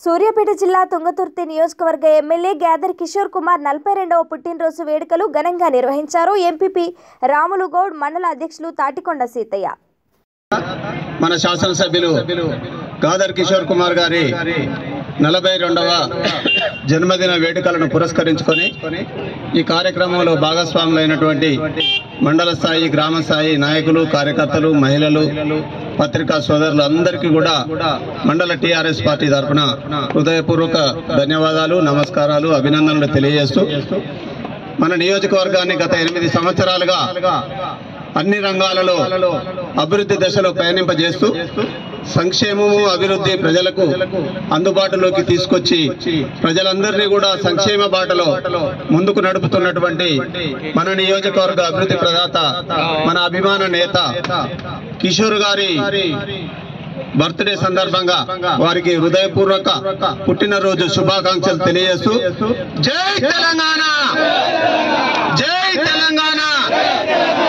సూర్యాపేట జిల్లా తుంగతుర్తి నియోజకవర్గ MLA gather Kishore Kumar నలభై రెండవ పుట్టినరోజు వేడుకలు ఘనంగా నిర్వహించారు ఎంపీపీ రాములు గౌడ్ మండల అధ్యక్షులు తాటికొండ సీతయ్య మన శాసనసభ్యులు గాదర్ కిషోర్ కుమార్ గారి నలభై రెండవ జన్మదిన వేడుకలను పురస్కరించుకొని ఈ కార్యక్రమంలో భాగస్వాములైనటువంటి మండల స్థాయి గ్రామ స్థాయి నాయకులు కార్యకర్తలు మహిళలు పత్రికా సోదరులు అందరికీ కూడా మండల టీఆర్ఎస్ పార్టీ తరఫున హృదయపూర్వక ధన్యవాదాలు నమస్కారాలు అభినందనలు తెలియజేస్తూ మన నియోజకవర్గాన్ని గత ఎనిమిది సంవత్సరాలుగా అన్ని రంగాలలో అభివృద్ధి దశలో పయనింపజేస్తూ సంక్షేమము అభివృద్ధి ప్రజలకు అందుబాటులోకి తీసుకొచ్చి ప్రజలందరినీ కూడా సంక్షేమ బాటలో ముందుకు నడుపుతున్నటువంటి మన నియోజకవర్గ అభివృద్ధి ప్రదాత మన అభిమాన నేత కిషోర్ గారి బర్త్డే సందర్భంగా వారికి హృదయపూర్వక పుట్టినరోజు శుభాకాంక్షలు తెలియజేస్తూ జై తెలంగాణ జై తెలంగాణ